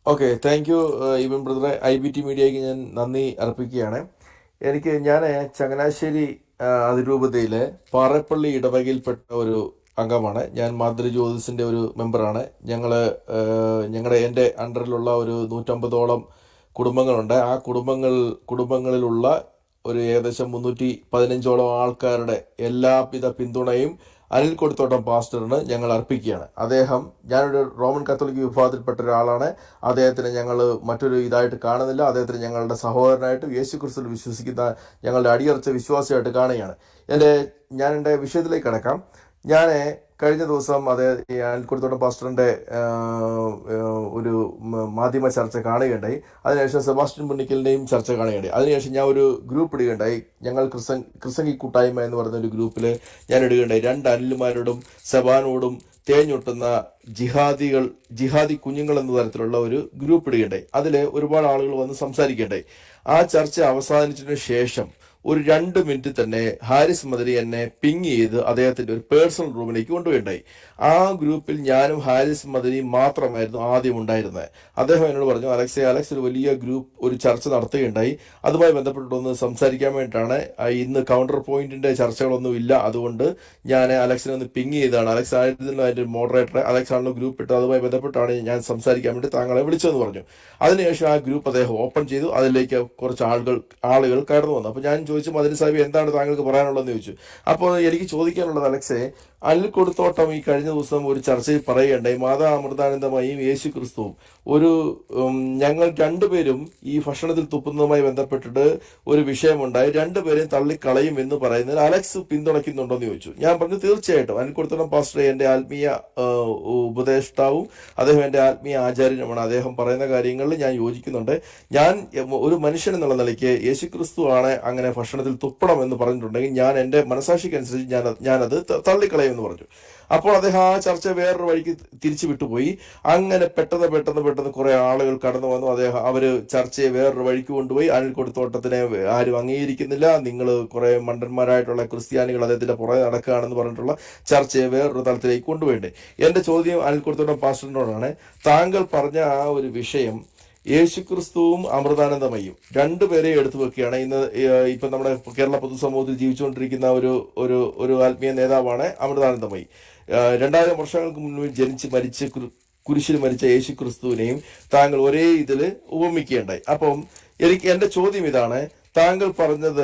okay thank you ഇവൻ ബ്രദറെ I B T മീഡിയയ്ക്ക് ഞാൻ നന്ദി അർപ്പിക്കുകയാണ് എനിക്ക് ഞാൻ ചങ്ങനാശ്ശേരി ആ, അതിരൂപതയിലെ പാറപ്പള്ളി ഇടവകയിൽപ്പെട്ട ഒരു അംഗമാണ് ഞാൻ മാതൃജ്യോതിസിന്റെ ഒരു മെമ്പറാണ് ഞങ്ങൾ ഞങ്ങളുടെ എൻ്റെ അണ്ടറിലുള്ള ഒരു നൂറ്റമ്പതോളം കുടുംബങ്ങളുണ്ട് ആ കുടുംബങ്ങൾ കുടുംബങ്ങളിലുള്ള ഒരു ഏകദേശം മുന്നൂറ്റി പതിനഞ്ചോളം ആൾക്കാരുടെ എല്ലാവിധ പിന്തുണയും അനിൽ കൊടുത്തോട്ടം പാസ്റ്ററിന് ഞങ്ങൾ അർപ്പിക്കുകയാണ് അദ്ദേഹം ഞാനൊരു റോമൻ കത്തോലിക് വിഭാഗത്തിൽപ്പെട്ട ഒരാളാണ് അദ്ദേഹത്തിന് ഞങ്ങൾ മറ്റൊരു ഇതായിട്ട് കാണുന്നില്ല അദ്ദേഹത്തിന് ഞങ്ങളുടെ സഹോദരനായിട്ട് യേശു ക്രിസ്തുവിൽ വിശ്വസിക്കുന്ന ഞങ്ങളുടെ അടിയറച്ച വിശ്വാസിയായിട്ട് കാണുകയാണ് എൻ്റെ ഞാൻ എൻ്റെ വിഷയത്തിലേക്ക് കടക്കാം ഞാൻ കഴിഞ്ഞ ദിവസം അതേ ഈ അനിൽക്കുടത്തോട്ടം പാസ്റ്ററിന്റെ ആ, ആ, ഒരു മ- മാധ്യമ ചർച്ച കാണുകയുണ്ടായി അതിനുശേഷം സെബാസ്റ്റ്യൻ പുണ്ണിക്കലിന്റെയും ചർച്ച കാണുകയുണ്ടായി അതിനുശേഷം ഞാൻ ഒരു ഗ്രൂപ്പ് ഇടുകയുണ്ടായി ഞങ്ങൾ ക്രിസംഗ് ക്രിസംഗി കൂട്ടായ്മ എന്ന് പറയുന്ന ഒരു ഗ്രൂപ്പിൽ ഞാൻ ഇടുകയുണ്ടായി രണ്ട് അനിലുമാരോടും സെബാനോടും തേഞ്ഞൊട്ടുന്ന ജിഹാദികൾ ജിഹാദി കുഞ്ഞുങ്ങൾ എന്ന തരത്തിലുള്ള ഒരു ഗ്രൂപ്പ് ഇടുകയുണ്ടായി അതിൽ ഒരുപാട് ആളുകൾ വന്ന് സംസാരിക്കുകയുണ്ടായി ആ ചർച്ച അവസാനിച്ചതിന് ശേഷം ഒരു രണ്ട് മിനിറ്റ് തന്നെ ഹാരിസ് മദരി എന്നെ പിങ് ചെയ്ത് അദ്ദേഹത്തിന്റെ ഒരു പേഴ്സണൽ റൂമിലേക്ക് കൊണ്ടുപോയിണ്ടായി ആ ഗ്രൂപ്പിൽ ഞാനും ഹാരിസ് മദനിയും മാത്രമായിരുന്നു ആദ്യം ഉണ്ടായിരുന്നത് അദ്ദേഹം എന്നോട് പറഞ്ഞു അലക്സെ അലക്സ് ഒരു വലിയ ഗ്രൂപ്പ് ഒരു ചർച്ച നടത്തുകയുണ്ടായി അതുമായി ബന്ധപ്പെട്ടൊന്ന് സംസാരിക്കാൻ വേണ്ടിയിട്ടാണ് ആ, ഇന്ന് കൗണ്ടർ പോയിന്റിന്റെ ചർച്ചകളൊന്നും ഇല്ല അതുകൊണ്ട് ഞാൻ അലക്സിനെ ഒന്ന് പിങ് ചെയ്താണ് അലക്സ് ആയിരുന്നു അതിന്റെ മോഡറേറ്റർ അലക്സ് ആണല്ലോ ഗ്രൂപ്പ് ഇട്ടത് അതുമായി ബന്ധപ്പെട്ടാണ് ഞാൻ സംസാരിക്കാൻ വേണ്ടി താങ്കളെ വിളിച്ചതെന്ന് പറഞ്ഞു അതിനുശേഷം ആ ഗ്രൂപ്പ് അദ്ദേഹം ഓപ്പൺ ചെയ്തു അതിലേക്ക് കുറച്ച് ആളുകൾ ആളുകൾ കയർന്നു വന്നു അപ്പോൾ ഞാൻ ചോദിച്ചു മദനി സാഹിബ് എന്താണ് താങ്കൾക്ക് പറയാനുള്ളതെന്ന് ചോദിച്ചു അപ്പോൾ എനിക്ക് ചോദിക്കാനുള്ളത് അലക്സെ അനിൽ കൊടുത്തോട്ടം ഈ കഴിഞ്ഞ ദിവസം ഒരു ചർച്ചയിൽ പറയുകയുണ്ടായി മാതാ അമൃതാനന്ദമയും യേശു ക്രിസ്തുവും ഒരു ഉം, ഞങ്ങൾ രണ്ടുപേരും ഈ ഭക്ഷണത്തിൽ തുപ്പുന്നതുമായി ബന്ധപ്പെട്ടിട്ട് ഒരു വിഷയമുണ്ടായി രണ്ടുപേരെയും തള്ളിക്കളയും എന്ന് പറയുന്നതിൽ അലക്സ് പിന്തുണയ്ക്കുന്നുണ്ടോ എന്ന് ചോദിച്ചു ഞാൻ പറഞ്ഞു തീർച്ചയായിട്ടും അനിൽ കൊടുത്തോട്ടം പാസ്റ്റർ എന്റെ ആത്മീയ ആ, ഉപദേഷ്ടാവും അദ്ദേഹം എന്റെ ആത്മീയ ആചാര്യനുമാണ് അദ്ദേഹം പറയുന്ന കാര്യങ്ങളിൽ ഞാൻ യോജിക്കുന്നുണ്ട് ഞാൻ ഒരു മനുഷ്യൻ എന്നുള്ള നിലയ്ക്ക് യേശുക്രിസ്തു ആണ് അങ്ങനെ ഭക്ഷണത്തിൽ തുപ്പണം എന്ന് പറഞ്ഞിട്ടുണ്ടെങ്കിൽ ഞാൻ എൻ്റെ മനസാക്ഷിക്കനുസരിച്ച് ഞാൻ ഞാനത് ത- തള്ളിക്കളയുമെന്ന് പറഞ്ഞു അപ്പോൾ അദ്ദേഹം ആ ചർച്ച വേറൊരു വഴിക്ക് തിരിച്ചു വിട്ടുപോയി അങ്ങനെ പെട്ടെന്ന് പെട്ടെന്ന് പെട്ടെന്ന് കുറെ ആളുകൾ കടന്നു വന്നു അദ്ദേഹം അവര് ചർച്ചയെ വേറൊരു വഴിക്ക് കൊണ്ടുപോയി അനിൽ കൊടുത്തോട്ടത്തിനെ ആരും അംഗീകരിക്കുന്നില്ല നിങ്ങൾ കുറെ മണ്ടന്മാരായിട്ടുള്ള ക്രിസ്ത്യാനികൾ അദ്ദേഹത്തിന്റെ പുറകെ നടക്കുകയാണെന്ന് പറഞ്ഞിട്ടുള്ള ചർച്ചയെ വേറൊരു തലത്തിലേക്ക് കൊണ്ടുപോയിട്ടുണ്ട് എന്റെ ചോദ്യം അനിൽ കൊടുത്തോട്ടം പാസ്റ്ററിനോടാണ് താങ്കൾ പറഞ്ഞ ആ ഒരു വിഷയം യേശുക്രിസ്തുവും അമൃതാനന്ദമയും രണ്ടുപേരെയും എടുത്തു വെക്കുകയാണ് ഇന്ന് ഏഹ്, ഇപ്പൊ നമ്മുടെ കേരള പൊതുസമൂഹത്തിൽ ജീവിച്ചുകൊണ്ടിരിക്കുന്ന ഒരു ഒരു ഒരു ആത്മീയ നേതാവാണ് അമൃതാനന്ദമയി ഏഹ്, രണ്ടായിരം വർഷങ്ങൾക്ക് മുൻപ് ജനിച്ച് മരിച്ച് ക്രു- കുരിശിൽ മരിച്ച യേശു ക്രിസ്തുവിനെയും താങ്കൾ ഒരേ ഇതിൽ ഉപമിക്കുകയുണ്ടായി അപ്പം എനിക്ക് എന്റെ ചോദ്യം ഇതാണ് താങ്കൾ പറഞ്ഞത്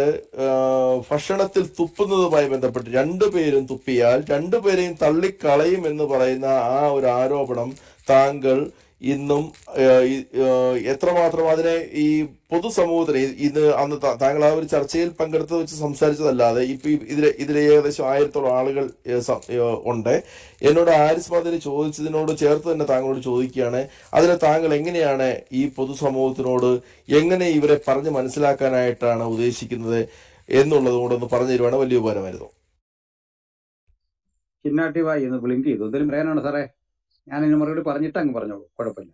ആ, ഭക്ഷണത്തിൽ തുപ്പുന്നതുമായി ബന്ധപ്പെട്ട് രണ്ടുപേരും തുപ്പിയാൽ രണ്ടുപേരെയും തള്ളിക്കളയും എന്ന് പറയുന്ന ആ ഒരു ആരോപണം താങ്കൾ ഇന്നും ആ, ഈ- ആ, എത്രമാത്രം അതിനെ ഈ പൊതുസമൂഹത്തിന് ഇ- ഇത് അന്ന് താ- താങ്കൾ ആ ഒരു ചർച്ചയിൽ പങ്കെടുത്ത് വെച്ച് സംസാരിച്ചതല്ലാതെ ഇപ്പൊ ഈ ഇതിലെ ഇതിലെ ഏകദേശം ആയിരത്തോളം ആളുകൾ ഏ, സം- ഏ, ഉണ്ട് എന്നോട് ആരിസ് മതിന് ചോദിച്ചതിനോട് ചേർത്ത് തന്നെ താങ്കളോട് ചോദിക്കുകയാണ് അതിന് താങ്കൾ എങ്ങനെയാണ് ഈ പൊതുസമൂഹത്തിനോട് എങ്ങനെ ഇവരെ പറഞ്ഞ് മനസ്സിലാക്കാനായിട്ടാണ് ഉദ്ദേശിക്കുന്നത് എന്നുള്ളത് കൂടെ പറഞ്ഞു തരുവാണ് വലിയ ഉപകാരമായിരുന്നു ചിന്നാട്ടി വായി എന്ന് ബ്ലിങ്ക് ചെയ്തു എന്തെങ്കിലും പറയാനാണ് സാറേ ഞാൻ ഇതിന് മറുപടി പറഞ്ഞിട്ട് അങ്ങ് പറഞ്ഞോളൂ കുഴപ്പമില്ല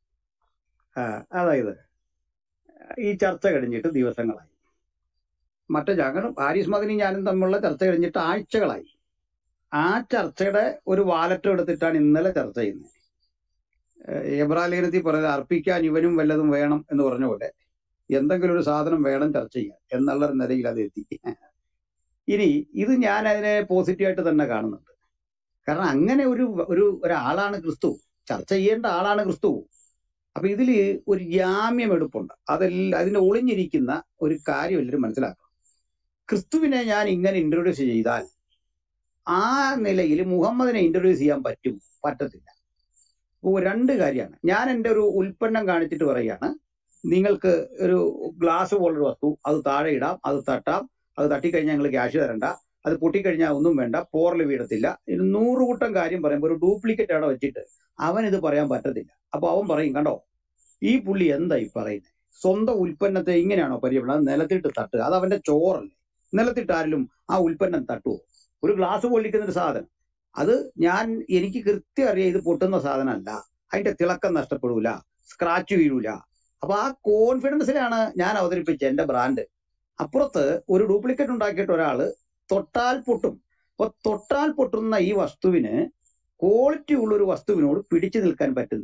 ആ, അതായത് ഈ ചർച്ച കഴിഞ്ഞിട്ട് ദിവസങ്ങളായി മറ്റേ ഞങ്ങളും ഹാരിസ് മദിനി ഞാനും തമ്മിലുള്ള ചർച്ച കഴിഞ്ഞിട്ട് ആഴ്ചകളായി ആ ചർച്ചയുടെ ഒരു വാലറ്റം എടുത്തിട്ടാണ് ഇന്നലെ ചർച്ച ചെയ്യുന്നത് എബ്രാലേഖനത്തിൽ പറയുന്നത് അർപ്പിക്കാൻ ഇവനും വല്ലതും വേണം എന്ന് പറഞ്ഞ പോലെ എന്തെങ്കിലും ഒരു സാധനം വേണം ചർച്ച ചെയ്യാൻ എന്നുള്ള ഒരു നിലയിൽ അത് എത്തി ഇനി ഇത് ഞാൻ അതിനെ പോസിറ്റീവായിട്ട് തന്നെ കാണുന്നുണ്ട് കാരണം അങ്ങനെ ഒരു ഒരു ഒരാളാണ് ക്രിസ്തു ചർച്ച ചെയ്യേണ്ട ആളാണ് ക്രിസ്തു അപ്പൊ ഇതില് ഒരു ജാമ്യം എടുപ്പുണ്ട് അതെല്ലാം അതിന്റെ ഒളിഞ്ഞിരിക്കുന്ന ഒരു കാര്യം എല്ലാവരും മനസ്സിലാക്കണം ക്രിസ്തുവിനെ ഞാൻ ഇങ്ങനെ ഇൻട്രൊഡ്യൂസ് ചെയ്താൽ ആ നിലയിൽ മുഹമ്മദിനെ ഇൻട്രൊഡ്യൂസ് ചെയ്യാൻ പറ്റും പറ്റത്തില്ല അപ്പൊ രണ്ട് കാര്യമാണ് ഞാൻ എൻ്റെ ഒരു ഉൽപ്പന്നം കാണിച്ചിട്ട് പറയുകയാണ് നിങ്ങൾക്ക് ഒരു ഗ്ലാസ് പോലൊരു വസ്തു അത് താഴെ ഇടാം അത് തട്ടാം അത് തട്ടിക്കഴിഞ്ഞാൽ നിങ്ങൾ ക്യാഷ് തരണ്ട അത് പൊട്ടിക്കഴിഞ്ഞാൽ ഒന്നും വേണ്ട പോറൽ വീഴത്തില്ല ഇത് നൂറ് കൂട്ടം കാര്യം പറയുമ്പോൾ ഒരു ഡ്യൂപ്ലിക്കേറ്റ് അവിടെ വെച്ചിട്ട് അവൻ ഇത് പറയാൻ പറ്റത്തില്ല അപ്പൊ അവൻ പറയും കണ്ടോ ഈ പുള്ളി എന്താ ഈ പറയുന്നത് സ്വന്തം ഉൽപ്പന്നത്തെ ഇങ്ങനെയാണോ പരിചയപ്പെടുന്നത് അത് നിലത്തിട്ട് തട്ടുക അത് അവന്റെ ചോറല്ലേ നിലത്തിട്ട് ആരിലും ആ ഉൽപ്പന്നം തട്ടുവോ ഒരു ഗ്ലാസ് പൊള്ളിക്കുന്ന ഒരു സാധനം അത് ഞാൻ എനിക്ക് കൃത്യം അറിയാം ഇത് പൊട്ടുന്ന സാധനമല്ല അതിന്റെ തിളക്കം നഷ്ടപ്പെടൂല സ്ക്രാച്ച് വീഴൂല അപ്പൊ ആ കോൺഫിഡൻസിലാണ് ഞാൻ അവതരിപ്പിച്ച എന്റെ ബ്രാൻഡ് അപ്പുറത്ത് ഒരു ഡ്യൂപ്ലിക്കേറ്റ് ഉണ്ടാക്കിയിട്ട് ഒരാള് തൊട്ടാൽ പൊട്ടും അപ്പൊ തൊട്ടാൽ പൊട്ടുന്ന ഈ വസ്തുവിന് ക്വാളിറ്റി ഉള്ള ഒരു വസ്തുവിനോട് പിടിച്ചു നിൽക്കാൻ പറ്റുന്നില്ല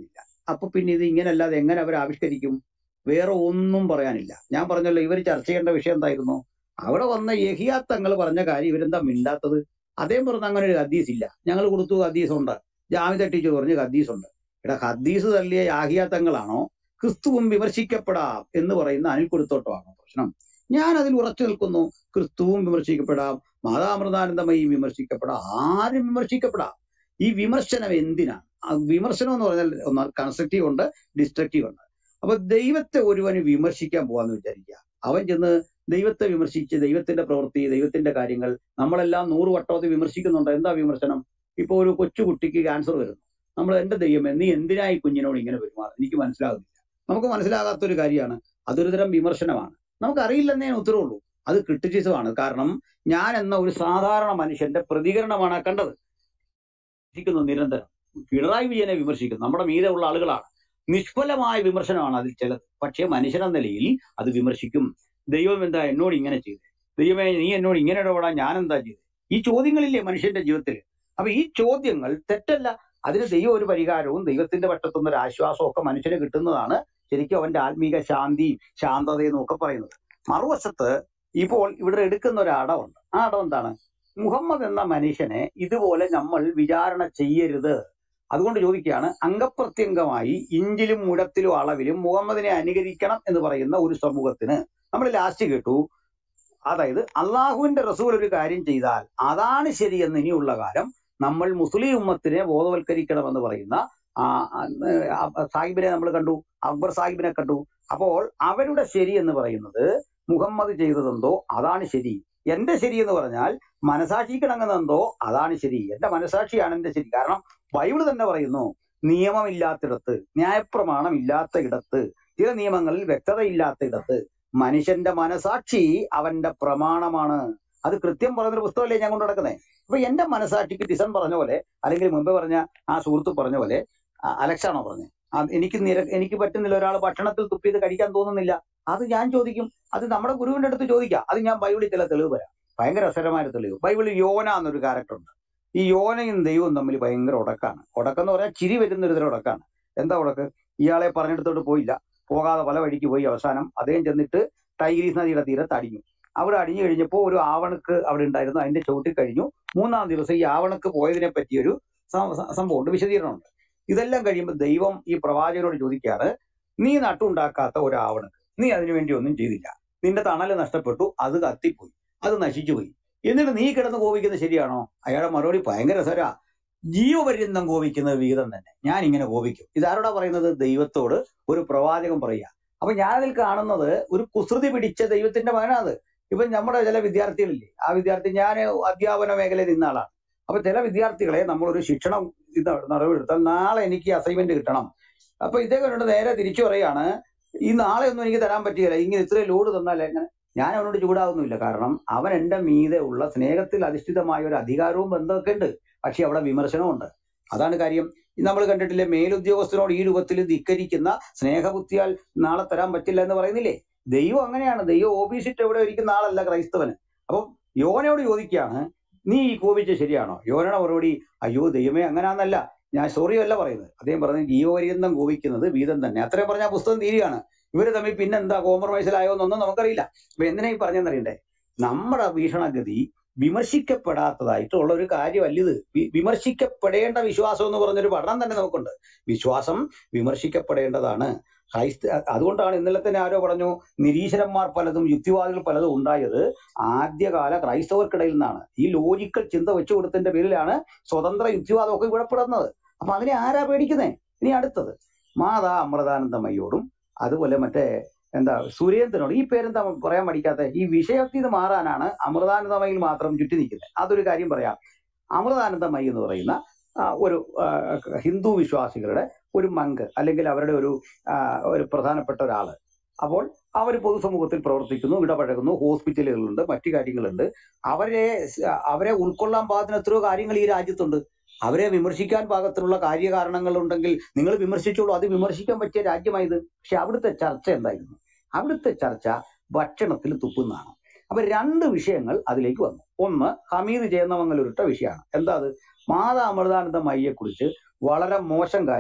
അപ്പൊ പിന്നെ ഇത് ഇങ്ങനെ അല്ലാതെ എങ്ങനെ അവർ ആവിഷ്കരിക്കും വേറെ ഒന്നും പറയാനില്ല ഞാൻ പറഞ്ഞല്ലോ ഇവർ ചർച്ച ചെയ്യേണ്ട വിഷയം എന്തായിരുന്നു അവിടെ വന്ന യഹിയാ തങ്ങൾ പറഞ്ഞ കാര്യം ഇവരെന്താ മിണ്ടാത്തത് അദ്ദേഹം പറഞ്ഞ അങ്ങനെ ഒരു ഹദീസ് ഇല്ല ഞങ്ങൾ കൊടുത്തു ഹദീസ് ഉണ്ട് ജാമിദ ടീച്ചർ പറഞ്ഞു ഹദീസ് ഉണ്ട് എടാ ഹദീസ് തള്ളിയ യാഹിയാ തങ്ങളാണോ ക്രിസ്തുവും വിമർശിക്കപ്പെടാം എന്ന് പറയുന്ന അനിൽ കൊടുത്തോട്ടമാണോ പ്രശ്നം ഞാൻ അതിൽ ഉറച്ചു നിൽക്കുന്നു ക്രിസ്തുവും വിമർശിക്കപ്പെടാം മാതാമൃതാനന്ദമയും വിമർശിക്കപ്പെടാം ആരും വിമർശിക്കപ്പെടാം ഈ വിമർശനം എന്തിനാണ് ആ വിമർശനം എന്ന് പറഞ്ഞാൽ ഒന്നാം കൺസ്ട്രക്റ്റീവ് ഉണ്ട് ഡിസ്ട്രക്റ്റീവ് ഉണ്ട് അപ്പൊ ദൈവത്തെ ഒരുവന് വിമർശിക്കാൻ പോവാന്ന് വിചാരിക്കുക അവൻ ചെന്ന് ദൈവത്തെ വിമർശിച്ച് ദൈവത്തിന്റെ പ്രവൃത്തി ദൈവത്തിന്റെ കാര്യങ്ങൾ നമ്മളെല്ലാം നൂറ് വട്ടമത് വിമർശിക്കുന്നുണ്ട് എന്താ വിമർശനം ഇപ്പൊ ഒരു കൊച്ചുകുട്ടിക്ക് ക്യാൻസർ വരുന്നു നമ്മൾ എന്റെ ദൈവമേ നീ എന്തിനാ ഈ കുഞ്ഞിനോട് ഇങ്ങനെ പെരുമാറും എനിക്ക് മനസ്സിലാകുന്നില്ല നമുക്ക് മനസ്സിലാകാത്ത ഒരു കാര്യമാണ് അതൊരു തരം വിമർശനമാണ് നമുക്ക് അറിയില്ലെന്നേ ഉത്തരവുള്ളൂ അത് ക്രിട്ടിസിസമാണ് കാരണം ഞാൻ എന്ന ഒരു സാധാരണ മനുഷ്യന്റെ പ്രതികരണമാണ് ആ കണ്ടത് വിമർശിക്കുന്നു നിരന്തരം പിണറായി വിജയനെ വിമർശിക്കുന്നു നമ്മുടെ മീതെ ഉള്ള ആളുകളാണ് നിഷ്ഫലമായ വിമർശനമാണ് അതിൽ ചിലത് പക്ഷേ മനുഷ്യനെന്ന നിലയിൽ അത് വിമർശിക്കും ദൈവം എന്താ എന്നോട് ഇങ്ങനെ ചെയ്തു ദൈവമേ നീ എന്നോട് ഇങ്ങനെ ഇടപെടാൻ ഞാൻ എന്താ ചെയ്തത് ഈ ചോദ്യങ്ങളില്ലേ മനുഷ്യന്റെ ജീവിതത്തിൽ അപ്പൊ ഈ ചോദ്യങ്ങൾ തെറ്റല്ല അതിന് ദൈവം ഒരു പരിഹാരവും ദൈവത്തിന്റെ പറ്റത്തുന്ന ഒരു ആശ്വാസവും ഒക്കെ മനുഷ്യന് കിട്ടുന്നതാണ് ശരിക്കും അവന്റെ ആത്മീക ശാന്തിയും ശാന്തതയും ഒക്കെ പറയുന്നത് മറുവശത്ത് ഇപ്പോൾ ഇവിടെ എടുക്കുന്ന ഒരു അടവുണ്ട് ആ അടം എന്താണ് മുഹമ്മദ് എന്ന മനുഷ്യനെ ഇതുപോലെ നമ്മൾ വിചാരണ ചെയ്യരുത് അതുകൊണ്ട് ചോദിക്കുകയാണ് അംഗപ്രത്യംഗമായി ഇഞ്ചിലും മുഴത്തിലും അളവിലും മുഹമ്മദിനെ അനുകരിക്കണം എന്ന് പറയുന്ന ഒരു സമൂഹത്തിന് നമ്മൾ ലാസ്റ്റ് കേട്ടു അതായത് അള്ളാഹുവിന്റെ റസൂൽ ഒരു കാര്യം ചെയ്താൽ അതാണ് ശരിയെന്ന് ഇനിയുള്ള കാലം നമ്മൾ മുസ്ലിം ഉമ്മത്തിനെ ബോധവൽക്കരിക്കണമെന്ന് പറയുന്ന ആ, ആ, ആ, സാഹിബിനെ നമ്മൾ കണ്ടു അക്ബർ സാഹിബിനെ കണ്ടു അപ്പോൾ അവരുടെ ശരി എന്ന് പറയുന്നത് മുഹമ്മദ് ചെയ്തതെന്തോ അതാണ് ശരി എന്റെ ശരി എന്ന് പറഞ്ഞാൽ മനസാക്ഷിക്കിണങ്ങുന്നതെന്തോ അതാണ് ശരി എന്റെ മനസാക്ഷിയാണ് എന്റെ ശരി കാരണം ബൈബിള് തന്നെ പറയുന്നു നിയമമില്ലാത്തിടത്ത് ന്യായപ്രമാണം ഇല്ലാത്ത ഇടത്ത് ചില നിയമങ്ങളിൽ വ്യക്തതയില്ലാത്ത ഇടത്ത് മനുഷ്യന്റെ മനസാക്ഷി അവന്റെ പ്രമാണമാണ് അത് കൃത്യം പറയുന്നൊരു പുസ്തകമല്ലേ ഞാൻ കൊണ്ട് നടക്കുന്നത് അപ്പൊ എന്റെ മനസാക്ഷിക്ക് ടിസൺ പറഞ്ഞ പോലെ അല്ലെങ്കിൽ മുമ്പ് പറഞ്ഞ ആ സുഹൃത്ത് പറഞ്ഞ പോലെ ആ, അലക്സാണോ പറഞ്ഞത് ആ, എനിക്ക് നിര എനിക്ക് പറ്റുന്നില്ല ഒരാൾ ഭക്ഷണത്തിൽ തുപ്പിയത് കഴിക്കാൻ തോന്നുന്നില്ല അത് ഞാൻ ചോദിക്കും അത് നമ്മുടെ ഗുരുവിന്റെ അടുത്ത് ചോദിക്കാം അത് ഞാൻ ബൈബിളിൽ ചില തെളിവ് വരാം ഭയങ്കര രസകരമായ ഒരു തെളിവ് ബൈബിളിൽ യോന എന്നൊരു ക്യാരക്ടർ ഉണ്ട് ഈ യോനയും ദൈവവും തമ്മിൽ ഭയങ്കര ഉടക്കാണ് ഉടക്കെന്ന് പറഞ്ഞാൽ ചിരി വരുന്ന ഒരു തരം ഉടക്കാണ് എന്താ ഉടക്ക് ഇയാളെ പറഞ്ഞെടുത്തോട്ട് പോയില്ല പോകാതെ പല വഴിക്ക് പോയി അവസാനം അദ്ദേഹം ചെന്നിട്ട് ടൈഗ്രീസ് നദിയുടെ തീരത്ത് അടിഞ്ഞു അവിടെ അടിഞ്ഞു കഴിഞ്ഞപ്പോൾ ഒരു ആവണക്ക് അവിടെ ഉണ്ടായിരുന്നു അതിന്റെ ചവിട്ടി കഴിഞ്ഞു മൂന്നാം ദിവസം ഈ ആവണക്ക് പോയതിനെ പറ്റിയൊരു സം- സം- സംഭവമുണ്ട് വിശദീകരണമുണ്ട് ഇതെല്ലാം കഴിയുമ്പോൾ ദൈവം ഈ പ്രവാചകനോട് ചോദിക്കാറ് നീ നട്ടുണ്ടാക്കാത്ത ഒരു ആവണക്ക് നീ അതിനുവേണ്ടി ഒന്നും ചെയ്തില്ല നിന്റെ തണല് നഷ്ടപ്പെട്ടു അത് കത്തിപ്പോയി അത് നശിച്ചുപോയി എന്നിട്ട് നീ കിടന്ന് കോപിക്കുന്നത് ശരിയാണോ അയാളുടെ മറുപടി ഭയങ്കര രസരാ ജീവപര്യന്തം കോപിക്കുന്നത് വിഹിതം തന്നെ ഞാൻ ഇങ്ങനെ കോപിക്കും ഇതാരോടാ പറയുന്നത് ദൈവത്തോട് ഒരു പ്രവാചകൻ പറയുക അപ്പൊ ഞാനതിൽ കാണുന്നത് ഒരു കുസൃതി പിടിച്ച ദൈവത്തിന്റെ മകനാത് ഇപ്പൊ നമ്മുടെ ചില വിദ്യാർത്ഥികളില്ലേ ആ വിദ്യാർത്ഥി ഞാൻ അധ്യാപന മേഖലയിൽ നിന്ന ആളാണ് അപ്പൊ ചില വിദ്യാർത്ഥികളെ നമ്മളൊരു ശിക്ഷണം ഇത് നടപടിയെടുത്താൽ നാളെ എനിക്ക് അസൈൻമെന്റ് കിട്ടണം അപ്പൊ ഇതേ കണ്ടിട്ട് നേരെ തിരിച്ചു പറയാണ് ഈ നാളെ ഒന്നും എനിക്ക് തരാൻ പറ്റുകയില്ല ഇങ്ങനെ ഇത്രയും ലോഡ് തന്നാൽ എങ്ങനെ ഞാൻ അവനോട് ചൂടാവുന്നില്ല കാരണം അവൻ എന്റെ മീതെ ഉള്ള സ്നേഹത്തിൽ അധിഷ്ഠിതമായ ഒരു അധികാരവും ബന്ധമൊക്കെ ഉണ്ട് പക്ഷെ അവിടെ വിമർശനമുണ്ട് അതാണ് കാര്യം നമ്മൾ കണ്ടിട്ടില്ലേ മേലുദ്യോഗസ്ഥനോട് ഈ രൂപത്തിൽ ധിക്കരിക്കുന്ന സ്നേഹബുദ്ധിയാൽ നാളെ തരാൻ പറ്റില്ല എന്ന് പറയുന്നില്ലേ ദൈവം അങ്ങനെയാണ് ദൈവം ഓബീസിറ്റ് എവിടെ ഇരിക്കുന്ന ആളല്ല ക്രൈസ്തവന് അപ്പം യോനയോട് ചോദിക്കുകയാണ് നീ ഈ കോപിച്ച ശരിയാണോ യോനയുടെ മറുപടി അയ്യോ ദൈവമേ അങ്ങനാന്നല്ല ഞാൻ സോറി അല്ല പറയുന്നത് അദ്ദേഹം പറഞ്ഞത് ജീവപര്യന്തം കോപിക്കുന്നത് വീതം തന്നെ അത്രയും പറഞ്ഞ ആ പുസ്തകം തീരുകയാണ് ഇവര് തമ്മിൽ പിന്നെന്താ കോംപ്രമൈസിലായോ എന്നൊന്നും നമുക്കറിയില്ല അപ്പൊ എന്തിനാ ഈ പറഞ്ഞെന്നറിയണ്ടേ നമ്മുടെ വീക്ഷണഗതി വിമർശിക്കപ്പെടാത്തതായിട്ടുള്ള ഒരു കാര്യമല്ല ഇത് വി- വിമർശിക്കപ്പെടേണ്ട വിശ്വാസം എന്ന് പറഞ്ഞൊരു പഠനം തന്നെ നമുക്കുണ്ട് വിശ്വാസം വിമർശിക്കപ്പെടേണ്ടതാണ് ക്രൈസ്ത അതുകൊണ്ടാണ് ഇന്നലെ തന്നെ ആരോ പറഞ്ഞു നിരീശ്വരന്മാർ പലതും യുക്തിവാദികൾ പലതും ഉണ്ടായത് ആദ്യകാല ക്രൈസ്തവർക്കിടയിൽ നിന്നാണ് ഈ ലോജിക്കൽ ചിന്ത വെച്ചു കൊടുത്തതിന്റെ പേരിലാണ് സ്വതന്ത്ര യുക്തിവാദമൊക്കെ വിടപ്പെടുന്നത് അപ്പൊ അതിനെ ആരാ പേടിക്കുന്നേ ഇനി അടുത്തത് മാതാ അമൃതാനന്ദമയ്യോടും അതുപോലെ മറ്റേ എന്താ സുരേന്ദ്രനോട് ഈ പേരെന്താ പറയാൻ പഠിക്കാത്ത ഈ വിഷയത്തിൽ നിന്ന് മാറാനാണ് അമൃതാനന്ദമയിൽ മാത്രം ചുറ്റി നിൽക്കുന്നത് അതൊരു കാര്യം പറയാം അമൃതാനന്ദമയി എന്ന് പറയുന്ന ആ, ഒരു ആ, ഹിന്ദു വിശ്വാസികളുടെ ഒരു മങ്ക് അല്ലെങ്കിൽ അവരുടെ ഒരു ആ, ഒരു പ്രധാനപ്പെട്ട ഒരാള് അപ്പോൾ അവർ പൊതുസമൂഹത്തിൽ പ്രവർത്തിക്കുന്നു ഇടപഴകുന്നു ഹോസ്പിറ്റലുകളുണ്ട് മറ്റു കാര്യങ്ങളുണ്ട് അവരെ സ്- അവരെ ഉൾക്കൊള്ളാൻ പാകത്തിന് എത്രയോ കാര്യങ്ങൾ ഈ രാജ്യത്തുണ്ട് അവരെ വിമർശിക്കാൻ പാകത്തിലുള്ള കാര്യകാരണങ്ങൾ ഉണ്ടെങ്കിൽ നിങ്ങൾ വിമർശിച്ചോളൂ അത് വിമർശിക്കാൻ പറ്റിയ രാജ്യമായത് പക്ഷെ അവിടുത്തെ ചർച്ച എന്തായിരുന്നു അവിടുത്തെ ചർച്ച ഭക്ഷണത്തിൽ തുപ്പുന്നതാണ് അപ്പൊ രണ്ട് വിഷയങ്ങൾ അതിലേക്ക് വന്നു ഒന്ന് ഹമീദ് ചേന്നമംഗലൂരിട്ട വിഷയമാണ് എന്താ അത് മാതാ അമൃതാനന്ദ മയ്യെ കുറിച്ച് വളരെ മോശം കാര്യം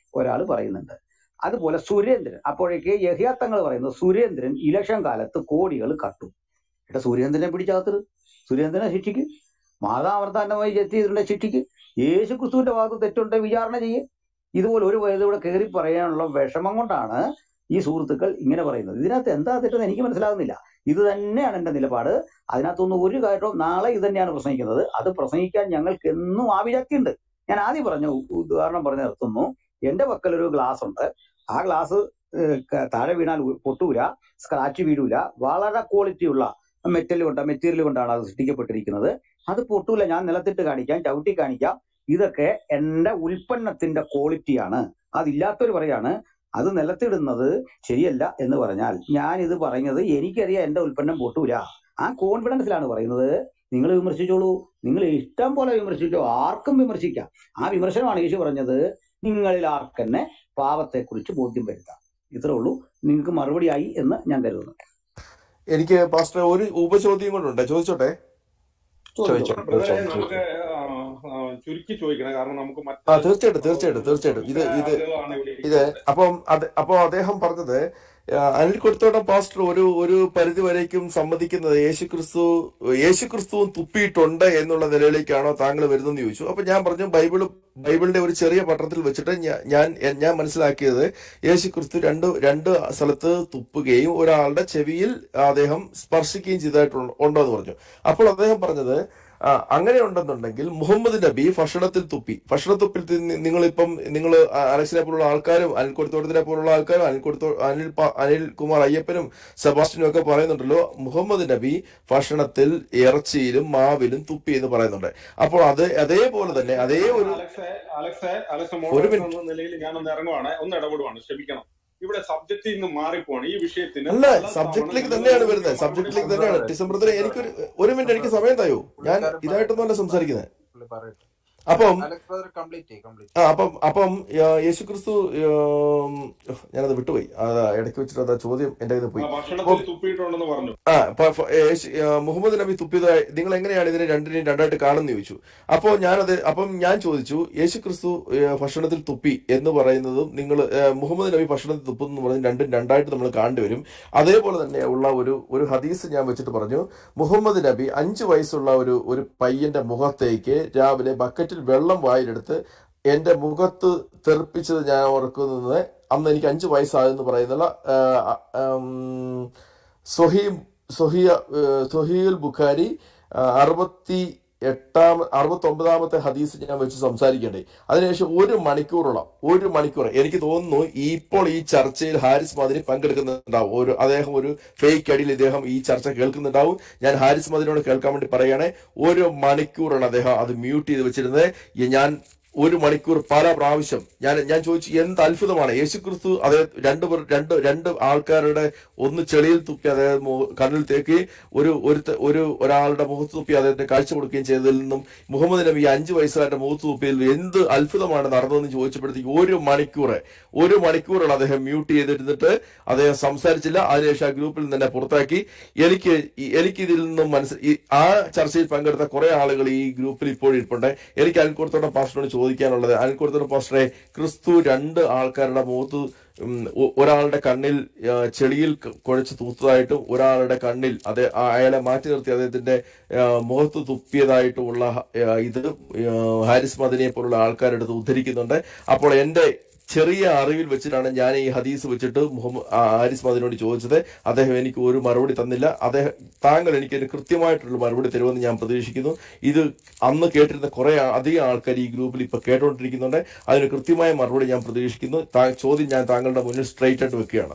ഒരാൾ പറയുന്നുണ്ട് അതുപോലെ സുരേന്ദ്രൻ അപ്പോഴേക്ക് യഹിയാത്തങ്ങൾ പറയുന്നത് സുരേന്ദ്രൻ ഇലക്ഷൻ കാലത്ത് കോടികൾ കട്ടു ഏട്ടാ സുരേന്ദ്രനെ പിടിച്ചകത്തത് സുരേന്ദ്രനെ ശിക്ഷിക്ക് മാതാവർത്താനമായി ജഡ്ജ് ചെയ്തിട്ടുണ്ട് ശിക്ഷിക്ക് യേശു ക്രിസ്തുവിന്റെ ഭാഗത്ത് തെറ്റുണ്ട് വിചാരണ ചെയ്യ് ഇതുപോലെ ഒരു വയതൂടെ കയറി പറയാനുള്ള വിഷമം കൊണ്ടാണ് ഈ സുഹൃത്തുക്കൾ ഇങ്ങനെ പറയുന്നത് ഇതിനകത്ത് എന്താ തെറ്റെന്ന് എനിക്ക് മനസ്സിലാകുന്നില്ല ഇത് തന്നെയാണ് എന്റെ നിലപാട് അതിനകത്തൊന്നും ഒരു കാര്യവും നാളെ ഇത് തന്നെയാണ് പ്രസംഗിക്കുന്നത് അത് പ്രസംഗിക്കാൻ ഞങ്ങൾക്ക് എന്നും ആവിശക്തിയുണ്ട് ഞാൻ ആദ്യം പറഞ്ഞു ഉദാഹരണം പറഞ്ഞു നിർത്തുന്നു എന്റെ പക്കൽ ഒരു ഗ്ലാസ് ഉണ്ട് ആ ഗ്ലാസ് താഴെ വീണാൽ ഉ- പൊട്ടൂല സ്ക്രാച്ച് വീഴൂല വളരെ ക്വാളിറ്റി ഉള്ള മെറ്റൽ കൊണ്ട് മെറ്റീരിയൽ കൊണ്ടാണ് അത് സൃഷ്ടിക്കപ്പെട്ടിരിക്കുന്നത് അത് പൊട്ടൂല ഞാൻ നിലത്തിട്ട് കാണിക്കാം ചവിട്ടി കാണിക്കാം ഇതൊക്കെ എന്റെ ഉൽപ്പന്നത്തിന്റെ ക്വാളിറ്റിയാണ് അതില്ലാത്തവർ പറയാണ് അത് നിലത്തിടുന്നത് ശരിയല്ല എന്ന് പറഞ്ഞാൽ ഞാൻ ഇത് പറഞ്ഞത് എനിക്കറിയാം എന്റെ ഉൽപ്പന്നം പൊട്ടൂല ആ കോൺഫിഡൻസിലാണ് പറയുന്നത് നിങ്ങൾ വിമർശിച്ചോളൂ നിങ്ങൾ ഇഷ്ടം പോലെ വിമർശിച്ചോ ആർക്കും വിമർശിക്കാം ആ വിമർശനമാണ് യേശു പറഞ്ഞത് നിങ്ങളിൽ ആർക്കെന്നെ പാപത്തെക്കുറിച്ച് ബോധ്യം വരുത്താം ഇത്രേ ഉള്ളൂ നിങ്ങൾക്ക് മറുപടിയായി എന്ന് ഞാൻ കരുതുന്നു എനിക്ക് പാസ്റ്റർ ഒരു ഉപചോദ്യം കൊണ്ടുണ്ട് ചോദിച്ചോട്ടെ ചോദിച്ചോ ബ്രദറെ ചോദിച്ചോളൂ നമുക്ക് ചോദിച്ചോളൂ ആ, ആ, ചുരുക്കി ചോദിക്കണം കാരണം നമുക്ക് ആ മറ്റ് തീർച്ചയായിട്ടും ആ, തീർച്ചയായിട്ടും തീർച്ചയായിട്ടും ഇത് ചില ഇത് ആളുകളാണ് ഇവിടെ ഇത് ഇരിക്കുന്നത് അപ്പം അത് അപ്പോൾ അദ്ദേഹം പറഞ്ഞത് ആ, അനിൽ കൊടുത്തോടം പാസ്റ്റർ ഒരു ഒരു പരിധി വരേക്കും സമ്മതിക്കുന്നത് യേശുക്രിസ്തു യേശുക്രിസ്തുവും തുപ്പിയിട്ടുണ്ട് എന്നുള്ള നിലയിലേക്കാണോ താങ്കൾ വരുന്നതെന്ന് ചോദിച്ചു അപ്പൊ ഞാൻ പറഞ്ഞു ബൈബിള് ബൈബിളിന്റെ ഒരു ചെറിയ പട്ടണത്തിൽ വെച്ചിട്ട് ഞാ- ഞാൻ ഞാൻ മനസ്സിലാക്കിയത് യേശുക്രിസ്തു രണ്ട് രണ്ട് സ്ഥലത്ത് തുപ്പുകയും ഒരാളുടെ ചെവിയിൽ അദ്ദേഹം സ്പർശിക്കുകയും ചെയ്തതായിട്ടുണ്ട് ഉണ്ടോ എന്ന് പറഞ്ഞു അപ്പോൾ അദ്ദേഹം പറഞ്ഞത് ആ, അങ്ങനെ ഉണ്ടെന്നുണ്ടെങ്കിൽ മുഹമ്മദ് നബി ഭക്ഷണത്തിൽ തുപ്പി ഭക്ഷണത്തുപ്പിൽ നിങ്ങളിപ്പം നിങ്ങൾ അലക്സിനെ പോലുള്ള ആൾക്കാരും അനിൽ കൊടുത്തോട്ടത്തിനെ പോലുള്ള ആൾക്കാരും അനിൽ കൊടുത്തോ അനിൽ പ- അനിൽ കുമാർ അയ്യപ്പനും സെബാസ്റ്റ്യനും ഒക്കെ പറയുന്നുണ്ടല്ലോ മുഹമ്മദ് നബി ഭക്ഷണത്തിൽ ഇറച്ചിയിലും മാവിലും തുപ്പി എന്ന് പറയുന്നുണ്ട് അപ്പോൾ അത് അതേപോലെ തന്നെ അതേ ഒരു അലക്സ് അലക്സ് അലക്സ് ഒരു മോഡറേറ്റർ മിനിറ്റ് എന്ന നിലയിൽ ഞാനൊന്ന് ഇറങ്ങുവാണ് ഒന്ന് ഇടപെടുവാണ് ക്ഷമിക്കണം ഇവിടെ സബ്ജക്റ്റിൽ നിന്ന് മാറിപ്പോവാണ് ഈ വിഷയത്തിന് അല്ല പല തവണ സബ്ജക്റ്റിലേക്ക് നിങ്ങൾ തന്നെയാണ് ചോദിച്ച വരുന്നത് മറുപടി സബ്ജക്റ്റിലേക്ക് പറഞ്ഞു തന്നെയാണ് ബ്രദറെ ഡിസംബർ ബ്രദറെ എനിക്കൊരു ഒരു മിനിറ്റ് എനിക്ക് സമയം തരൂ ഞാൻ പുള്ളിക്കാരൻ ഇതായിട്ടൊന്നുമല്ല പറയട്ടെ സംസാരിക്കുന്നത് പുള്ളി പറയട്ടെ അപ്പം അലക്സ് ബ്രദർ കംപ്ലീറ്റ് ചെയ്യും കംപ്ലീറ്റ് ആ അപ്പം അപ്പം ആ, യേശുക്രിസ്തു ഉം, ഞാനത് വിട്ടുപോയി അത് ഇടയ്ക്ക് വെച്ചിട്ട് അത് ആ ചോദ്യം എന്റെ കയ്യിൽ നിന്ന് ആ പോയി അപ്പം ഭക്ഷണത്തിൽ തുപ്പിയിട്ടുണ്ടെന്ന് പറഞ്ഞു ആ പ- ഫ- യേശു- ആ, മുഹമ്മദ് നബി തുപ്പിയതായി നിങ്ങൾ എങ്ങനെയാണ് ഇതിനെ രണ്ടിനെയും രണ്ടായിട്ട് കാണുന്നു ചോദിച്ചു അപ്പോൾ ഞാനത് അപ്പം ഞാൻ ചോദിച്ചു യേശുക്രിസ്തു ഏ, ഭക്ഷണത്തിൽ തുപ്പി എന്ന് പറയുന്നതും നിങ്ങൾ മുഹമ്മദ് നബി ഭക്ഷണത്തിൽ തുപ്പുന്നു എന്ന് പറഞ്ഞ് രണ്ടും രണ്ടായിട്ട് നമ്മൾ കാണേണ്ടിവരും അതേപോലെ തന്നെ ഉള്ള ഒരു ഒരു ഹദീസ് ഞാൻ വെച്ചിട്ട് പറഞ്ഞു മുഹമ്മദ് നബി അഞ്ചു വയസ്സുള്ള ഒരു ഒരു പയ്യന്റെ മുഖത്തേക്ക് രാവിലെ ബക്കറ്റിൽ വെള്ളം വായിലെടുത്ത് എന്റെ മുഖത്ത് തെറിപ്പിച്ചത് ഞാൻ ഓർക്കുന്നത് അന്ന് എനിക്ക് അഞ്ചു വയസ്സായെന്ന് പറയുന്നുള്ള ആ, ആ, ഉം, സൊഹീ സൊഹിയ ഏഹ് സൊഹീൽ ബുഖാരി ആ, അറുപത്തി എട്ടാം അറുപത്തി ഒമ്പതാമത്തെ ഹദീസ് ഞാൻ വെച്ച് സംസാരിക്കണ്ടേ അതിനുശേഷം ഒരു മണിക്കൂറോളം ഒരു മണിക്കൂർ എനിക്ക് തോന്നുന്നു ഈ ഇപ്പോൾ ഈ ചർച്ചയിൽ ഹാരിസ് മദിനി പങ്കെടുക്കുന്നുണ്ടാവും ഒരു അദ്ദേഹം ഒരു ഫേക്ക് അടിയിൽ ഇദ്ദേഹം ഈ ചർച്ച കേൾക്കുന്നുണ്ടാവും ഞാൻ ഹാരിസ് മദിനോട് കേൾക്കാൻ വേണ്ടി പറയുകയാണെ ഒരു മണിക്കൂറാണ് അദ്ദേഹം അത് മ്യൂട്ട് ചെയ്ത് വെച്ചിരുന്നത് ഈ ഞാൻ ഒരു മണിക്കൂർ പല പ്രാവശ്യം ഞാൻ ഞാൻ ചോദിച്ചു എന്ത് അത്ഭുതമാണ് യേശുക്രിസ്തു അതേ രണ്ട് പേർ രണ്ട് രണ്ട് ആൾക്കാരുടെ ഒന്ന് ചെളിയിൽ തുപ്പി അതായത് മു- കണ്ണിൽ തേക്കി ഒരു ഒരു ത- ഒരു ഒരാളുടെ മുഖത്ത് തുപ്പി അദ്ദേഹത്തിന് കാഴ്ച കൊടുക്കുകയും ചെയ്തതിൽ നിന്നും മുഹമ്മദ് നബി അഞ്ച് വയസ്സുകാരുടെ മുഖത്ത് തുപ്പിയതിൽ എന്ത് അത്ഭുതമാണ് നടന്നതെന്ന് ചോദിച്ചപ്പോഴത്തേക്ക് ഒരു മണിക്കൂർ ഒരു മണിക്കൂറാണ് അദ്ദേഹം മ്യൂട്ട് ചെയ്തിരുന്നിട്ട് അദ്ദേഹം സംസാരിച്ചില്ല അതിനുശേഷം ആ ഗ്രൂപ്പിൽ നിന്ന് തന്നെ പുറത്താക്കി എനിക്ക് ഈ- എനിക്ക് ഇതിൽ നിന്നും മനസ്സിൽ ഈ- ആ ചർച്ചയിൽ പങ്കെടുത്ത കുറെ ആളുകൾ ഈ ഗ്രൂപ്പിൽ ഇപ്പോഴും ഇരിപ്പുണ്ട് എനിക്ക് അൽക്കുറത്തോടെ പാസ്റ്ററിനോട് ചോദിക്കാനുള്ളത് അൽക്കുറത്തോടെ പാസ്റ്ററെ ക്രിസ്തു രണ്ട് ആൾക്കാരുടെ മുഖത്ത് ഉം, ഒ- ഒരാളുടെ കണ്ണിൽ ആ, ചെളിയിൽ ക- കുഴച്ച് തൂത്തതായിട്ടും ഒരാളുടെ കണ്ണിൽ അത് അയാളെ മാറ്റി നിർത്തി അദ്ദേഹത്തിന്റെ ആ, മുഖത്ത് തുപ്പിയതായിട്ടുമുള്ള ആ, ഇത് ആ, ഹാരിസ് മദനിയെ പോലുള്ള ആൾക്കാരുടെ അടുത്ത് ഉദ്ധരിക്കുന്നുണ്ട് അപ്പോൾ എന്റെ ചെറിയ അറിവിൽ വെച്ചിട്ടാണ് ഞാൻ ഈ ഹദീസ് വെച്ചിട്ട് മുഹമ്മദ് ആ, ഹാരിസ് മദനോട് ചോദിച്ചത് അദ്ദേഹം എനിക്ക് ഒരു മറുപടി തന്നില്ല അദ്ദേഹം താങ്കൾ എനിക്ക് ഒരു കൃത്യമായിട്ടുള്ള മറുപടി തരുമെന്ന് ഞാൻ പ്രതീക്ഷിക്കുന്നു ഇത് അന്ന് കേട്ടിരുന്ന കുറെ ആ- അധികം ആൾക്കാർ ഈ ഗ്രൂപ്പിൽ ഇപ്പൊ കേട്ടുകൊണ്ടിരിക്കുന്നുണ്ട് അതിന് കൃത്യമായ മറുപടി ഞാൻ പ്രതീക്ഷിക്കുന്നു താ- ചോദ്യം ഞാൻ താങ്കളുടെ മുന്നിൽ സ്ട്രൈറ്റ് ആയിട്ട് വെക്കുകയാണ്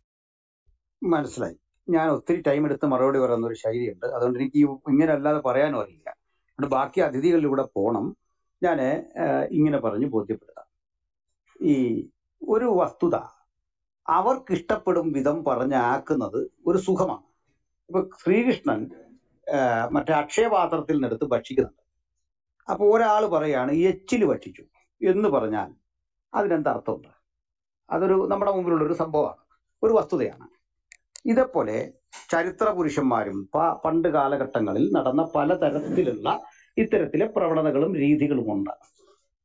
മനസ്സിലായി ഞാൻ ഒത്തിരി ടൈം എടുത്ത് മറുപടി പറയുന്ന ഒരു ശൈലിയുണ്ട് അതുകൊണ്ട് എനിക്ക് ഈ ഇങ്ങനെ അല്ലാതെ പറയാനും അറിയില്ല അതുകൊണ്ട് ബാക്കി അതിഥികളിലൂടെ പോണം ഞാൻ ഇങ്ങനെ പറഞ്ഞ് ബോധ്യപ്പെടുത്താം ഈ ഒരു വസ്തുത അവർക്ക് ഇഷ്ടപ്പെടും വിധം പറഞ്ഞാക്കുന്നത് ഒരു സുഖമാണ് ഇപ്പൊ ശ്രീകൃഷ്ണൻ ആ, മറ്റേ അക്ഷയപാത്രത്തിൽ നിന്നെടുത്ത് ഭക്ഷിക്കുന്നുണ്ട് അപ്പൊ ഒരാൾ പറയാണ് എച്ചില് ഭക്ഷിച്ചു എന്ന് പറഞ്ഞാൽ അതിനെന്ത് അർത്ഥമുണ്ട് അതൊരു നമ്മുടെ മുമ്പിലുള്ള ഒരു സംഭവമാണ് ഒരു വസ്തുതയാണ് ഇതേപോലെ ചരിത്ര പുരുഷന്മാരും പ- പണ്ട് കാലഘട്ടങ്ങളിൽ നടന്ന പലതരത്തിലുള്ള ഇത്തരത്തിലെ പ്രവണതകളും രീതികളും ഉണ്ട്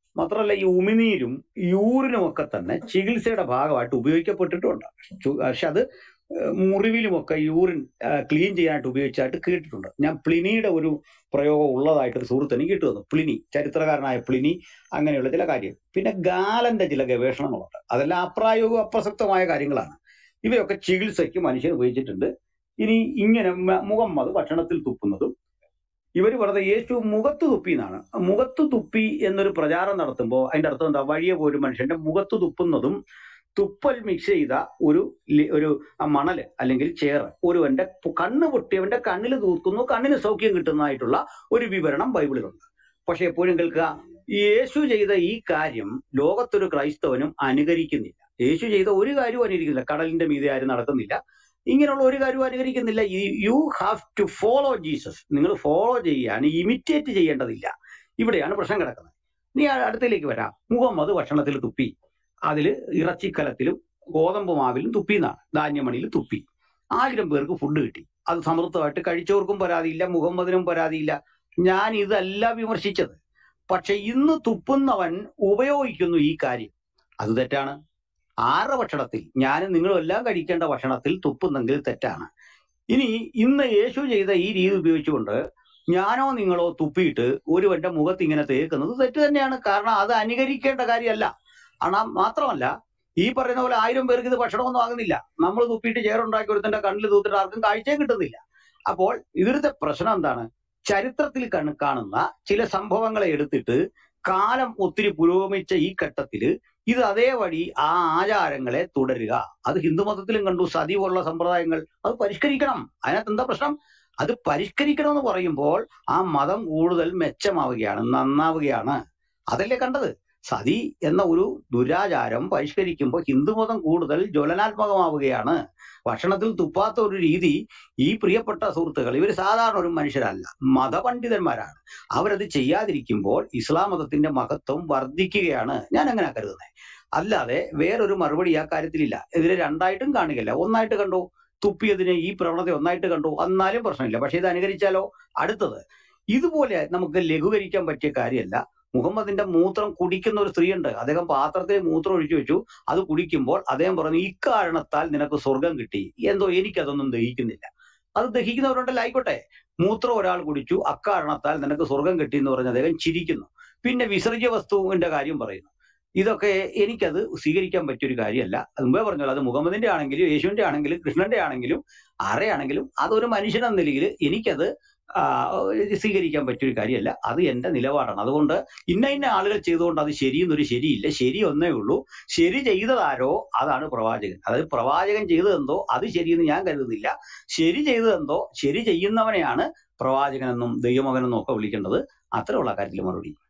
മാത്രമല്ല ഈ ഉമിനീരും യൂറിനും ഒക്കെ തന്നെ ചികിത്സയുടെ ഭാഗമായിട്ട് ഉപയോഗിക്കപ്പെട്ടിട്ടുണ്ട് ചു- പക്ഷെ അത് ഏഹ് മുറിവിലുമൊക്കെ യൂറിൻ ക്ലീൻ ചെയ്യാനായിട്ട് ഉപയോഗിച്ചായിട്ട് കേട്ടിട്ടുണ്ട് ഞാൻ പ്ലിനിയുടെ ഒരു പ്രയോഗം ഉള്ളതായിട്ട് ഒരു സുഹൃത്ത് എനിക്ക് കിട്ടു തന്നു പ്ലിനി ചരിത്രകാരനായ പ്ലിനി അങ്ങനെയുള്ള ചില കാര്യം പിന്നെ ഗാലന്റെ ചില ഗവേഷണങ്ങളുണ്ട് അതെല്ലാം അപ്രായോഗിക അപ്രസക്തമായ കാര്യങ്ങളാണ് ഇവയൊക്കെ ചികിത്സയ്ക്ക് മനുഷ്യൻ ഉപയോഗിച്ചിട്ടുണ്ട് ഇനി ഇങ്ങനെ മ- മുഹമ്മദ് ഭക്ഷണത്തിൽ തുപ്പുന്നതും ഇവർ വെറുതെ യേശു മുഖത്ത് തുപ്പി എന്നാണ് മുഖത്ത് തുപ്പി എന്നൊരു പ്രചാരം നടത്തുമ്പോൾ അതിന്റെ അർത്ഥം എന്താ വഴിയെ പോയൊരു മനുഷ്യന്റെ മുഖത്ത് തുപ്പുന്നതും തുപ്പൽ മിക്സ് ചെയ്ത ഒരു ലി- ഒരു ആ മണല് അല്ലെങ്കിൽ ചേറ് ഒരുവന്റെ പു- കണ്ണ് പൊട്ടിയവന്റെ കണ്ണിൽ തൂക്കുന്നു കണ്ണിന് സൗഖ്യം കിട്ടുന്നതായിട്ടുള്ള ഒരു വിവരണം ബൈബിളിലുണ്ട് പക്ഷെ എപ്പോഴും കേൾക്കുക യേശു ചെയ്ത ഈ കാര്യം ലോകത്തൊരു ക്രൈസ്തവനും അനുകരിക്കുന്നില്ല യേശു ചെയ്ത ഒരു കാര്യവും അനുകരിക്കുന്നില്ല കടലിന്റെ മീതെ ആരും നടക്കുന്നില്ല ഇങ്ങനെയുള്ള ഒരു കാര്യവും അനുകരിക്കുന്നില്ല you have to follow Jesus നിങ്ങൾ ഫോളോ ചെയ്യാൻ ഇമിറ്റേറ്റ് ചെയ്യേണ്ടതില്ല ഇവിടെയാണ് പ്രശ്നം കിടക്കുന്നത് ഇനി ആ അടുത്തേക്ക് വരാം മുഹമ്മദ് ഭക്ഷണത്തിൽ തുപ്പി അതില് ഇറച്ചിക്കലത്തിലും ഗോതമ്പ് മാവിലും തുപ്പി എന്നാണ് ധാന്യമണിയിൽ തുപ്പി ആയിരം പേർക്ക് ഫുഡ് കിട്ടി അത് സമൃദ്ധമായിട്ട് കഴിച്ചവർക്കും പരാതിയില്ല മുഹമ്മദിനും പരാതിയില്ല ഞാൻ ഇതല്ല വിമർശിച്ചത് പക്ഷെ ഇന്ന് തുപ്പുന്നവൻ ഉപയോഗിക്കുന്നു ഈ കാര്യം അത് തെറ്റാണ് ആരുടെ ഭക്ഷണത്തിൽ ഞാനും നിങ്ങളും എല്ലാം കഴിക്കേണ്ട ഭക്ഷണത്തിൽ തുപ്പുന്നെങ്കിൽ തെറ്റാണ് ഇനി ഇന്ന് യേശു ചെയ്ത ഈ രീതി ഉപയോഗിച്ചുകൊണ്ട് ഞാനോ നിങ്ങളോ തുപ്പിയിട്ട് ഒരുവന്റെ മുഖത്ത് ഇങ്ങനെ തേക്കുന്നത് തെറ്റ് തന്നെയാണ് കാരണം അത് അനുകരിക്കേണ്ട കാര്യമല്ല ആണ് മാത്രമല്ല ഈ പറയുന്ന പോലെ ആയിരം പേർക്ക് ഇത് ഭക്ഷണമൊന്നും ആകുന്നില്ല നമ്മൾ തുപ്പിയിട്ട് ചേറുണ്ടാക്കി ഒരുത്തന്റെ കണ്ണിൽ തൂത്തിട്ട് ആർക്കും കാഴ്ചയും കിട്ടുന്നില്ല അപ്പോൾ ഇവിടുത്തെ പ്രശ്നം എന്താണ് ചരിത്രത്തിൽ കണ് കാണുന്ന ചില സംഭവങ്ങളെ എടുത്തിട്ട് കാലം ഒത്തിരി പുരോഗമിച്ച ഈ ഘട്ടത്തില് ഇത് അതേ വഴി ആ ആചാരങ്ങളെ തുടരുക അത് ഹിന്ദുമതത്തിലും കണ്ടു സതി പോലുള്ള സമ്പ്രദായങ്ങൾ അത് പരിഷ്കരിക്കണം അതിനകത്ത് എന്താ പ്രശ്നം അത് പരിഷ്കരിക്കണം എന്ന് പറയുമ്പോൾ ആ മതം കൂടുതൽ മെച്ചമാവുകയാണ് നന്നാവുകയാണ് അതല്ലേ കണ്ടത് സതി എന്ന ഒരു ദുരാചാരം പരിഷ്കരിക്കുമ്പോൾ ഹിന്ദുമതം കൂടുതൽ ജ്വലനാത്മകമാവുകയാണ് ഭക്ഷണത്തിൽ തുപ്പാത്ത ഒരു രീതി ഈ പ്രിയപ്പെട്ട സുഹൃത്തുക്കൾ ഇവർ സാധാരണ ഒരു മനുഷ്യരല്ല മതപണ്ഡിതന്മാരാണ് അവരത് ചെയ്യാതിരിക്കുമ്പോൾ ഇസ്ലാം മതത്തിന്റെ മഹത്വം വർദ്ധിക്കുകയാണ് ഞാൻ അങ്ങനെ കരുതുന്നത് അല്ലാതെ വേറൊരു മറുപടി ആ കാര്യത്തിലില്ല ഇതിനെ രണ്ടായിട്ടും കാണുകയില്ല ഒന്നായിട്ട് കണ്ടു തുപ്പിയതിനെ ഈ പ്രവണത ഒന്നായിട്ട് കണ്ടു എന്നാലും പ്രശ്നമില്ല പക്ഷെ ഇത് അനുകരിച്ചാലോ അടുത്തത് ഇതുപോലെ നമുക്ക് ലഘൂകരിക്കാൻ പറ്റിയ കാര്യമല്ല മുഹമ്മദിന്റെ മൂത്രം കുടിക്കുന്ന ഒരു സ്ത്രീയുണ്ട് അദ്ദേഹം പാത്രത്തിൽ മൂത്രം ഒഴിച്ചു വെച്ചു അത് കുടിക്കുമ്പോൾ അദ്ദേഹം പറഞ്ഞു ഇക്കാരണത്താൽ നിനക്ക് സ്വർഗം കിട്ടി എന്തോ എനിക്കതൊന്നും ദഹിക്കുന്നില്ല അത് ദഹിക്കുന്നവരുണ്ടല്ലോ ആയിക്കോട്ടെ മൂത്രം ഒരാൾ കുടിച്ചു അക്കാരണത്താൽ നിനക്ക് സ്വർഗം കിട്ടി എന്ന് പറഞ്ഞ് അദ്ദേഹം ചിരിക്കുന്നു പിന്നെ വിസർജ്യ വസ്തുവിന്റെ കാര്യം പറയുന്നു ഇതൊക്കെ എനിക്കത് സ്വീകരിക്കാൻ പറ്റിയൊരു കാര്യമല്ല അത് മുമ്പേ പറഞ്ഞല്ലോ അത് മുഹമ്മദിന്റെ ആണെങ്കിലും യേശുവിന്റെ ആണെങ്കിലും കൃഷ്ണന്റെ ആണെങ്കിലും ആരെയാണെങ്കിലും അതൊരു മനുഷ്യൻ എന്ന നിലയിൽ എനിക്കത് ആ, സ്വീകരിക്കാൻ പറ്റിയൊരു കാര്യമല്ല അത് എന്റെ നിലപാടാണ് അതുകൊണ്ട് ഇന്ന ഇന്ന ആളുകൾ ചെയ്തുകൊണ്ട് അത് ശരിയെന്നൊരു ശരിയില്ല ശരി ഒന്നേ ഉള്ളൂ ശരി ചെയ്തതാരോ അതാണ് പ്രവാചകൻ അതായത് പ്രവാചകൻ ചെയ്തതെന്തോ അത് ശരിയെന്ന് ഞാൻ കരുതുന്നില്ല ശരി ചെയ്തതെന്തോ ശരി ചെയ്യുന്നവനെയാണ് പ്രവാചകനെന്നും ദൈവമകനെന്നും ഒക്കെ വിളിക്കേണ്ടത് അത്രയുള്ള കാര്യത്തിൽ മറുപടി